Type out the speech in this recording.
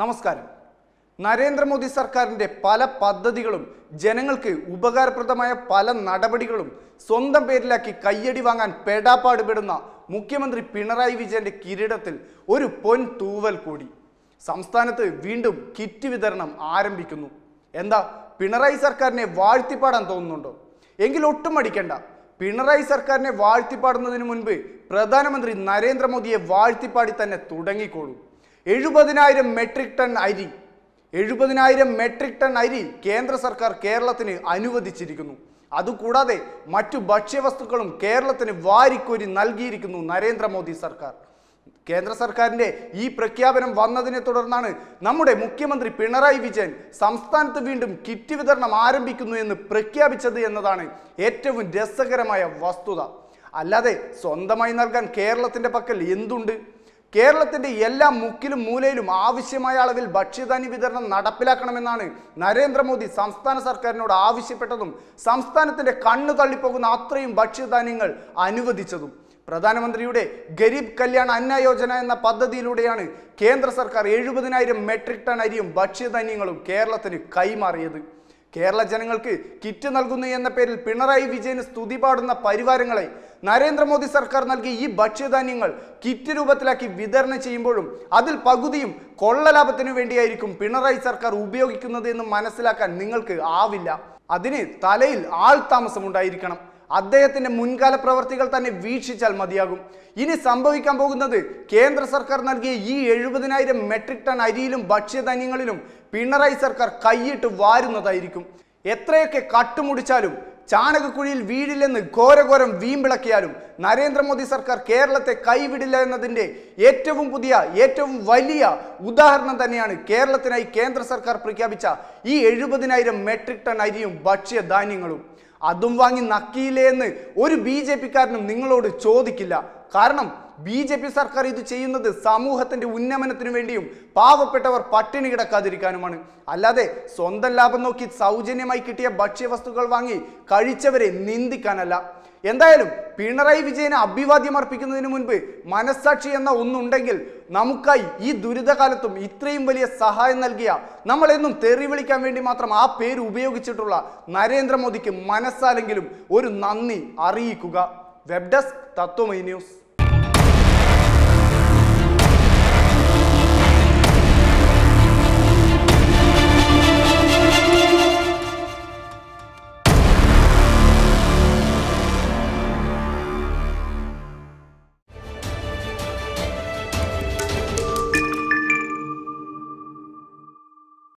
നമസ്കാരം നരേന്ദ്രമോദി സർക്കാരിന്റെ പല പദ്ധതികളും ജനങ്ങൾക്ക് ഉപകാരപ്രദമായ പല നടപടികളും സ്വന്തം പേരിലാക്കി കയ്യടി വാങ്ങാൻ പെടാപ്പാടുപെടുന്ന മുഖ്യമന്ത്രി പിണറായി വിജയന്റെ കിരീടത്തിൽ ഒരു പൊൻ തൂവൽ കൂടി സംസ്ഥാനത്ത് വീണ്ടും കിറ്റ് വിതരണം ആരംഭിക്കുന്നു എന്താ പിണറായി സർക്കാരിനെ വാഴ്ത്തിപ്പാടാൻ തോന്നുന്നുണ്ടോ എങ്കിൽ ഒട്ടും അടിക്കണ്ട പിണറായി സർക്കാരിനെ വാഴ്ത്തിപ്പാടുന്നതിന് മുൻപ് പ്രധാനമന്ത്രി നരേന്ദ്രമോദിയെ വാഴ്ത്തിപ്പാടി തന്നെ തുടങ്ങിക്കോളൂ എഴുപതിനായിരം മെട്രിക് ടൺ അരി എഴുപതിനായിരം മെട്രിക് ടൺ അരി കേന്ദ്ര സർക്കാർ കേരളത്തിന് അനുവദിച്ചിരിക്കുന്നു അതുകൂടാതെ മറ്റു ഭക്ഷ്യവസ്തുക്കളും കേരളത്തിന് വാരിക്കോരി നൽകിയിരിക്കുന്നു നരേന്ദ്രമോദി സർക്കാർ കേന്ദ്ര സർക്കാരിന്റെ ഈ പ്രഖ്യാപനം വന്നതിനെ തുടർന്നാണ് നമ്മുടെ മുഖ്യമന്ത്രി പിണറായി വിജയൻ സംസ്ഥാനത്ത് വീണ്ടും കിറ്റ് വിതരണം ആരംഭിക്കുന്നു എന്ന് പ്രഖ്യാപിച്ചത് എന്നതാണ് ഏറ്റവും രസകരമായ വസ്തുത അല്ലാതെ സ്വന്തമായി നൽകാൻ കേരളത്തിന്റെ പക്കൽ എന്തുണ്ട് കേരളത്തിന്റെ എല്ലാ മുക്കിലും മൂലയിലും ആവശ്യമായ അളവിൽ ഭക്ഷ്യധാന്യ വിതരണം നടപ്പിലാക്കണമെന്നാണ് നരേന്ദ്രമോദി സംസ്ഥാന സർക്കാരിനോട് ആവശ്യപ്പെട്ടതും സംസ്ഥാനത്തിന്റെ കണ്ണു തള്ളിപ്പോകുന്ന അത്രയും ഭക്ഷ്യധാന്യങ്ങൾ അനുവദിച്ചതും പ്രധാനമന്ത്രിയുടെ ഗരീബ് കല്യാൺ അന്ന യോജന എന്ന പദ്ധതിയിലൂടെയാണ് കേന്ദ്ര സർക്കാർ എഴുപതിനായിരം മെട്രിക് ടൺ അരിയും ഭക്ഷ്യധാന്യങ്ങളും കേരളത്തിന് കൈമാറിയത് കേരള ജനങ്ങൾക്ക് കിറ്റ് നൽകുന്നു എന്ന പേരിൽ പിണറായി വിജയന് സ്തുതി പാടുന്ന പരിവാരങ്ങളെ നരേന്ദ്രമോദി സർക്കാർ നൽകിയ ഈ ഭക്ഷ്യധാന്യങ്ങൾ കിറ്റ് രൂപത്തിലാക്കി വിതരണം ചെയ്യുമ്പോഴും അതിൽ പകുതിയും കൊള്ളലാഭത്തിനു വേണ്ടിയായിരിക്കും പിണറായി സർക്കാർ ഉപയോഗിക്കുന്നത് എന്ന് മനസ്സിലാക്കാൻ നിങ്ങൾക്ക് ആവില്ല അതിന് തലയിൽ ആൾ താമസമുണ്ടായിരിക്കണം അദ്ദേഹത്തിന്റെ മുൻകാല പ്രവർത്തികൾ തന്നെ വീക്ഷിച്ചാൽ മതിയാകും ഇനി സംഭവിക്കാൻ പോകുന്നത് കേന്ദ്ര സർക്കാർ നൽകിയ ഈ എഴുപതിനായിരം മെട്രിക് ടൺ അരിയിലും ഭക്ഷ്യധാന്യങ്ങളിലും പിണറായി സർക്കാർ കൈയിട്ട് വാരുന്നതായിരിക്കും എത്രയൊക്കെ കട്ടുമുടിച്ചാലും ചാണകക്കുഴിയിൽ വീഴില്ലെന്ന് ഘോരഘോരം വീമ്പിളക്കിയാലും നരേന്ദ്രമോദി സർക്കാർ കേരളത്തെ കൈവിടില്ല എന്നതിന്റെ ഏറ്റവും പുതിയ ഏറ്റവും വലിയ ഉദാഹരണം തന്നെയാണ് കേരളത്തിനായി കേന്ദ്ര സർക്കാർ പ്രഖ്യാപിച്ച ഈ എഴുപതിനായിരം മെട്രിക് ടൺ അരിയും ഭക്ഷ്യധാന്യങ്ങളും അതും വാങ്ങി നക്കിയില്ലേ എന്ന് ഒരു ബി ജെ പിക്കാരനും നിങ്ങളോട് ചോദിക്കില്ല കാരണം ബി ജെ പി സർക്കാർ ഇത് ചെയ്യുന്നത് സമൂഹത്തിന്റെ ഉന്നമനത്തിനു വേണ്ടിയും പാവപ്പെട്ടവർ പട്ടിണി കിടക്കാതിരിക്കാനുമാണ് അല്ലാതെ സ്വന്തം ലാഭം നോക്കി സൗജന്യമായി കിട്ടിയ ഭക്ഷ്യവസ്തുക്കൾ വാങ്ങി കഴിച്ചവരെ നിന്ദിക്കാനല്ല എന്തായാലും പിണറായി വിജയന് അഭിവാദ്യം അർപ്പിക്കുന്നതിന് മുൻപ് മനസ്സാക്ഷി എന്ന ഒന്നുണ്ടെങ്കിൽ നമുക്കായി ഈ ദുരിതകാലത്തും ഇത്രയും വലിയ സഹായം നൽകിയ നമ്മളെന്നും തെറി വിളിക്കാൻ വേണ്ടി മാത്രം ആ പേര് ഉപയോഗിച്ചിട്ടുള്ള നരേന്ദ്രമോദിക്ക് മനസ്സാലെങ്കിലും ഒരു നന്ദി അറിയിക്കുക വെബ് ഡെസ്ക് തത്വമൈ ന്യൂസ്